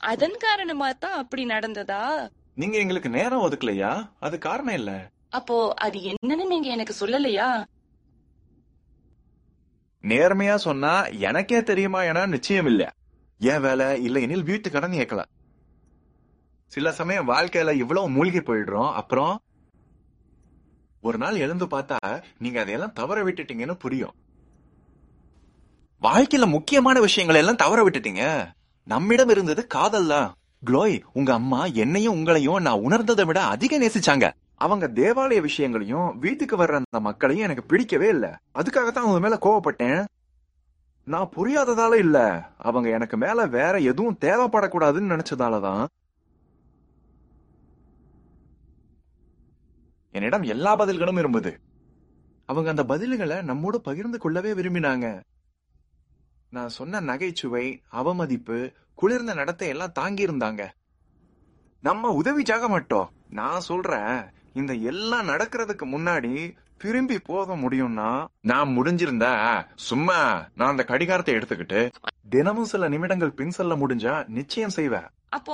அதன் காரணமா தான் அப்படி நடந்ததா நீங்க எங்களுக்கு நேரம் ஒதுக்கலையா அது காரணம் இல்ல அப்போ அது என்னன்னு நீங்க எனக்கு சொல்லலையா நேர்மையா சொன்னா எனக்கே தெரியுமா என நிச்சயம் இல்ல ஏன் வேலை இல்ல எனில் வீட்டு கடன் ஏக்கல சில சமயம் வாழ்க்கையில இவ்வளவு மூழ்கி போயிடுறோம் அப்புறம் ஒரு நாள் எழுந்து பார்த்தா நீங்க அதையெல்லாம் தவற விட்டுட்டீங்கன்னு புரியும் வாழ்க்கையில முக்கியமான விஷயங்களை எல்லாம் தவற விட்டுட்டீங்க நம்மிடம் இருந்தது காதல் தான் க்ளோய் உங்க அம்மா என்னையும் உங்களையும் நான் உணர்ந்ததை விட அதிக நேசிச்சாங்க அவங்க தேவாலய விஷயங்களையும் வீட்டுக்கு வர்ற அந்த மக்களையும் எனக்கு பிடிக்கவே இல்ல அதுக்காகத்தான் அவங்க மேல கோவப்பட்டேன் நான் புரியாததால இல்ல அவங்க எனக்கு மேல வேற எதுவும் தேவைப்படக்கூடாதுன்னு நினைச்சதாலதான் என்னிடம் எல்லா பதில்களும் இருந்தது அவங்க அந்த பதில்களை நம்மோடு பகிர்ந்து கொள்ளவே விரும்பினாங்க நான் சொன்ன நகைச்சுவை அவமதிப்பு குளிர்ந்த நடத்தை எல்லாம் தாங்கி இருந்தாங்க நம்ம உதவிச்சாக மாட்டோம் நான் சொல்றேன் இந்த எல்லாம் நடக்கிறதுக்கு முன்னாடி திரும்பி போக முடியும்னா நான் முடிஞ்சிருந்தா சும்மா நான் அந்த கடிகாரத்தை எடுத்துக்கிட்டு தினமும் சில நிமிடங்கள் பின் செல்ல முடிஞ்சா நிச்சயம் செய்வேன் அப்போ